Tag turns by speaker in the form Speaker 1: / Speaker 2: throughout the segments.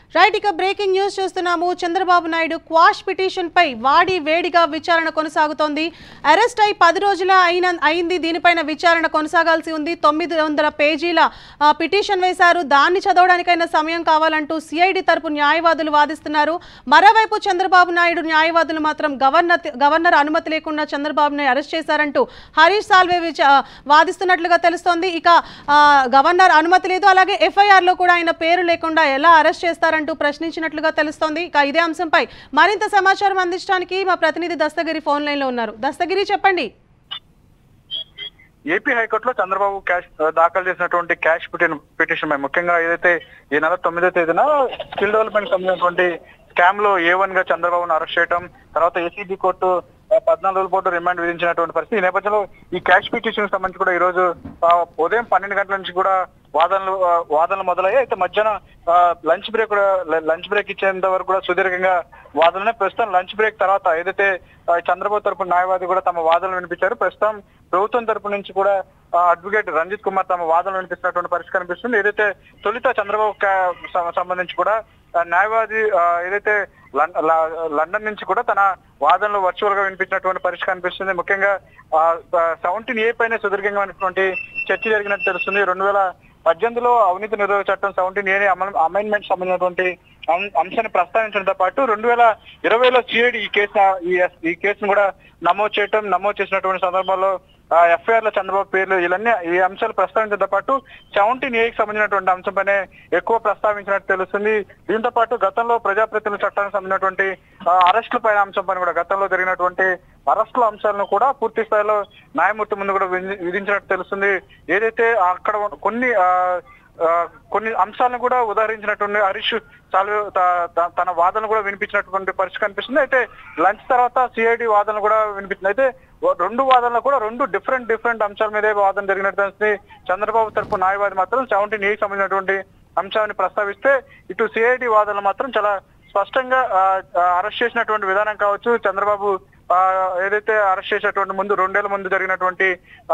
Speaker 1: right ఇక breaking news చూస్తున్నాము Chandrababu Naidu quash petition పై వాడి వేడిగా విచారణ కొనసాగుతోంది అరెస్ట్ అయి పది రోజుల అయిన అయింది దీనిపైన విచారణ కొనసాగాల్సి ఉంది తొమ్మిది వందల పేజీల ఆ, పిటిషన్ వేశారు దాన్ని చదవడానికైనా సమయం కావాలంటూ సిఐడి తరపు న్యాయవాదులు వాదిస్తున్నారు మరోవైపు చంద్రబాబు నాయుడు న్యాయవాదులు మాత్రం గవర్నర్ గవర్నర్ అనుమతి లేకుండా చంద్రబాబుని అరెస్ట్ చేశారంటూ హరీష్ సాల్వే విచ- వాదిస్తున్నట్లుగా తెలుస్తోంది ఇక ఆ, గవర్నర్ అనుమతి లేదు అలాగే ఎఫ్ఐఆర్ లో కూడా ఆయన పేరు లేకుండా ఎలా అరెస్ట్ చేస్తారంటూ ప్రశ్నించినట్లుగా తెలుస్తోంది ఇక ఇదే అంశంపై మరింత సమాచారం అందించడానికి మా ప్రతినిధి దస్తగిరి ఫోన్ లైన్ లో ఉన్నారు దస్తగిరి చెప్పండి
Speaker 2: ఏపీ హైకోర్టులో చంద్రబాబు క్యాష్ దాఖలు చేసినటువంటి క్యాష్ పిటిషన్ పిటిషన్ పై ముఖ్యంగా ఏదైతే ఈ నెల తొమ్మిదో తేదీన స్కిల్ డెవలప్మెంట్ సంబంధించినటువంటి స్కామ్ లో ఏ వన్ గా చంద్రబాబును అరెస్ట్ చేయడం తర్వాత ఏసీబీ కోర్టు ఆ, పద్నాలుగు రోజుల పాటు రిమాండ్ విధించినటువంటి పరిస్థితి ఈ నేపథ్యంలో ఈ క్యాష్ పిటిషన్ సంబంధించి కూడా ఈ రోజు ఆ, ఉదయం పన్నెండు గంటల నుంచి కూడా వాదనలు ఆ, వాదనలు మొదలయ్యాయి అయితే మధ్యాహ్నం ఆ, లంచ్ బ్రేక్ కూడా ల- లంచ్ బ్రేక్ ఇచ్చేంత వరకు కూడా సుదీర్ఘంగా వాదనలే ప్రస్తుతం లంచ్ బ్రేక్ తర్వాత ఏదైతే ఆ, చంద్రబాబు తరపు న్యాయవాది కూడా తమ వాదనలు వినిపించారు ప్రస్తుతం ప్రభుత్వం తరపు నుంచి కూడా ఆ, అడ్వకేట్ రంజిత్ కుమార్ తమ వాదనలు వినిపిస్తున్నటువంటి పరిస్థితి కనిపిస్తుంది ఏదైతే తొలిత చంద్రబాబు కా- సం- సంబంధించి కూడా ఆ, న్యాయవాది ఆ, ఏదైతే లం- ల- లండన్ నుంచి కూడా తన వాదనలు వర్చువల్ గా వినిపించినటువంటి పరిస్థితి కనిపిస్తుంది ముఖ్యంగా సెవెంటీన్ ఏ పైన సుదీర్ఘమైనటువంటి చర్చ జరిగినట్టు తెలుస్తుంది రెండు వేల పద్దెనిమిదిలో అవినీతి నిరోధక చట్టం సెవెంటీన్ ఏ అమెండ్మెంట్ సంబంధించినటువంటి అం- అంశాన్ని ప్రస్తావించడంతో పాటు రెండు వేల ఇరవైలో సిఐడి ఈ కేసు ఈ ఈ కేసును కూడా నమోదు చేయటం నమోదు చేసినటువంటి సందర్భంలో ఎఫ్ఐఆర్ లో చంద్రబాబు పేర్లు ఇవన్నీ ఈ అంశాలు ప్రస్తావించడంతో పాటు సెవెంటీన్ ఏకి సంబంధించినటువంటి అంశంపైనే ఎక్కువ ప్రస్తావించినట్టు తెలుస్తుంది దీంతో పాటు గతంలో ప్రజాప్రతినిధుల చట్టానికి సంబంధించినటువంటి ఆ, అరెస్టుల పైన అంశం పైన కూడా గతంలో జరిగినటువంటి అరెస్టుల అంశాలను కూడా పూర్తి స్థాయిలో న్యాయమూర్తి ముందు కూడా విధి- విధించినట్టు తెలుస్తుంది ఏదైతే అక్కడ కొన్ని ఆ, ఆ, కొన్ని అంశాలను కూడా ఉదాహరించినటువంటి హరీష్ చాలు త- త- తన వాదనలు కూడా వినిపించినటువంటి పరిస్థితి కనిపిస్తుంది అయితే లంచ్ తర్వాత సిఐడి వాదనలు కూడా వినిపిస్తుంది అయితే ఓ- రెండు వాదనలు కూడా రెండు డిఫరెంట్ డిఫరెంట్ అంశాల మీదే వాదన జరిగినట్టు తెలుస్తుంది చంద్రబాబు తరపు న్యాయవాది మాత్రం సెవెంటీన్ ఏ సంబంధించినటువంటి అంశాన్ని ప్రస్తావిస్తే ఇటు సిఐడి వాదనలు మాత్రం చాలా స్పష్టంగా ఆ, ఆ, అరెస్ట్ చేసినటువంటి విధానం కావచ్చు చంద్రబాబు ఆ, ఏదైతే అరెస్ట్ చేసినటువంటి ముందు రెండేళ్ల ముందు జరిగినటువంటి ఆ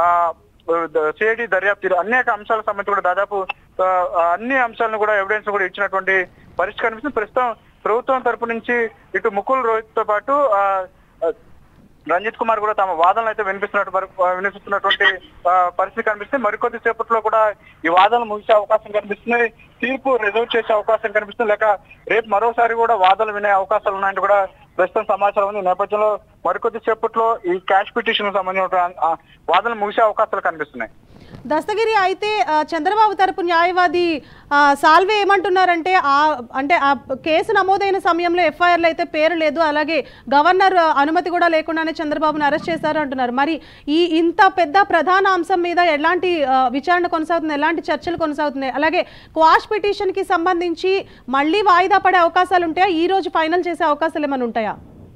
Speaker 2: సిఐడి దర్యాప్తు ఇలా అనేక అంశాలకు సంబంధించి కూడా దాదాపు ఆ, అన్ని అంశాలను కూడా ఎవిడెన్స్ కూడా ఇచ్చినటువంటి పరిస్థితి కనిపిస్తుంది ప్రస్తుతం ప్రభుత్వం తరపు నుంచి ఇటు ముకుల్ రోహిత్ తో పాటు ఆ, ఆ, రంజిత్ కుమార్ కూడా తమ వాదనలు అయితే వినిపిస్తున్నట్టు వరకు- ఆ, వినిపిస్తున్నటువంటి ఆ, పరిస్థితి కనిపిస్తుంది మరికొద్ది సేపట్లో కూడా ఈ వాదనలు ముగిసే అవకాశం కనిపిస్తుంది తీర్పు రిజర్వ్ చేసే అవకాశం కనిపిస్తుంది లేక రేపు మరోసారి కూడా వాదనలు వినే అవకాశాలు ఉన్నాయంటే కూడా ప్రస్తుతం సమాచారం ఉంది ఈ నేపథ్యంలో మరికొద్ది సేపట్లో ఈ క్యాష్ పిటిషన్ సంబంధించిన ఆ, వాదనలు ముగిసే అవకాశాలు కనిపిస్తున్నాయి
Speaker 1: దస్తగిరి అయితే ఆ, చంద్రబాబు తరపు న్యాయవాది ఆ, సాల్వే ఏమంటున్నారంటే ఆ అంటే ఆ కేసు నమోదైన సమయంలో ఎఫ్ఐఆర్లో అయితే పేరు లేదు అలాగే గవర్నర్ ఆ, అనుమతి కూడా లేకుండానే చంద్రబాబును అరెస్ట్ చేశారు అంటున్నారు మరి ఈ ఇంత పెద్ద ప్రధాన అంశం మీద ఎలాంటి ఆ, విచారణ కొనసాగుతుంది ఎలాంటి చర్చలు కొనసాగుతున్నాయి అలాగే క్వాష్ పిటిషన్ కి సంబంధించి మళ్ళీ వాయిదా పడే అవకాశాలు ఉంటాయా ఈ రోజు ఫైనల్ చేసే అవకాశాలు ఏమైనా ఉంటాయా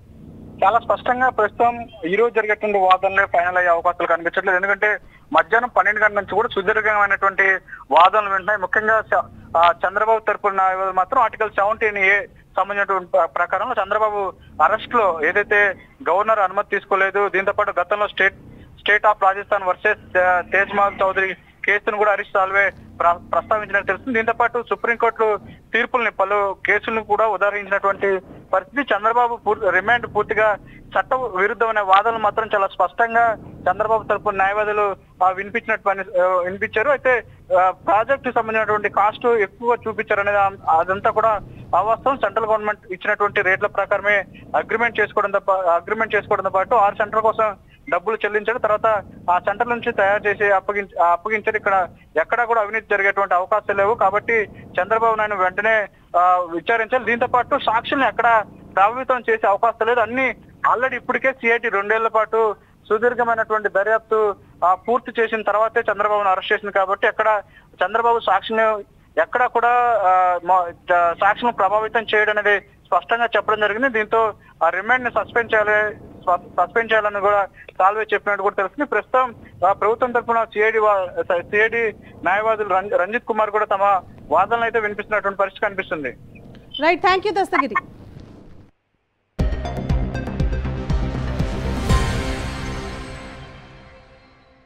Speaker 2: చాలా స్పష్టంగా ప్రస్తుతం ఈ రోజు జరిగేటువంటి వాదనలే ఫైనల్ అయ్యే అవకాశాలు కనిపించట్లేదు ఎందుకంటే మధ్యాహ్నం పన్నెండు గంటల నుంచి కూడా సుదీర్ఘమైనటువంటి వాదనలు వింటున్నాయి ముఖ్యంగా చ- ఆ, చంద్రబాబు తరపున న్యాయవాదులు మాత్రం ఆర్టికల్ సెవెంటీన్ ఏ సంబంధించినటువంటి ప్ర- ప్రకారం చంద్రబాబు అరెస్ట్ లో ఏదైతే గవర్నర్ అనుమతి తీసుకోలేదు దీంతో పాటు గతంలో state state of Rajasthan versus Tej Mahal Chaudhary కేసును కూడా హరీష్ సాల్వే ప్ర- ప్రస్తావించినట్టు తెలుస్తుంది దీంతో పాటు సుప్రీంకోర్టు తీర్పుల్ని పలు కేసులను కూడా ఉదాహరించినటువంటి పరిస్థితి చంద్రబాబు పూర్- రిమాండ్ పూర్తిగా చట్ట విరుద్ధమైన వాదనలు మాత్రం చాలా స్పష్టంగా చంద్రబాబు తరపు న్యాయవాదులు ఆ, వినిపించినట్టు పని ఆ, వినిపించారు అయితే ఆ, ప్రాజెక్టు సంబంధించినటువంటి కాస్ట్ ఎక్కువ చూపించారు అనేది ఆ- అదంతా కూడా అవాస్తవం సెంట్రల్ గవర్నమెంట్ ఇచ్చినటువంటి రేట్ల ప్రకారమే అగ్రిమెంట్ చేసుకోవడం తప్ప అగ్రిమెంట్ చేసుకోవడంతో పాటు ఆరు సెంటర్ కోసం డబ్బులు చెల్లించారు తర్వాత ఆ సెంటర్ నుంచి తయారు చేసి అప్పగించి ఆ అప్పగించారు ఇక్కడ ఎక్కడా కూడా అవినీతి జరిగేటువంటి అవకాశాలు లేవు కాబట్టి చంద్రబాబు నాయుడు వెంటనే ఆ, విచారించాలి దీంతో పాటు సాక్షుల్ని ఎక్కడ ప్రభావితం చేసే అవకాశం లేదు అన్ని ఆల్రెడీ ఇప్పటికే సిఐటి రెండేళ్ల పాటు సుదీర్ఘమైనటువంటి దర్యాప్తు ఆ, పూర్తి చేసిన తర్వాతే చంద్రబాబును అరెస్ట్ చేసింది కాబట్టి ఎక్కడ చంద్రబాబు సాక్షిని ఎక్కడ కూడా ఆ, మా- జ- సాక్షిని ప్రభావితం చేయడం అనేది స్పష్టంగా చెప్పడం జరిగింది దీంతో ఆ రిమాండ్ ని సస్పెండ్ చేయాలి సస్పెండ్ చేయాలని కూడా సాల్వే చెప్పినట్టు కూడా తెలుస్తుంది ప్రస్తుతం ఆ, ప్రభుత్వం తరఫున సిఐడి సిఐడి న్యాయవాదులు రంజ్- రంజిత్ కుమార్ కూడా తమ వాదనలు అయితే వినిపిస్తున్నటువంటి పరిస్థితి కనిపిస్తుంది
Speaker 1: రైట్ థ్యాంక్ యూ దస్తగిరి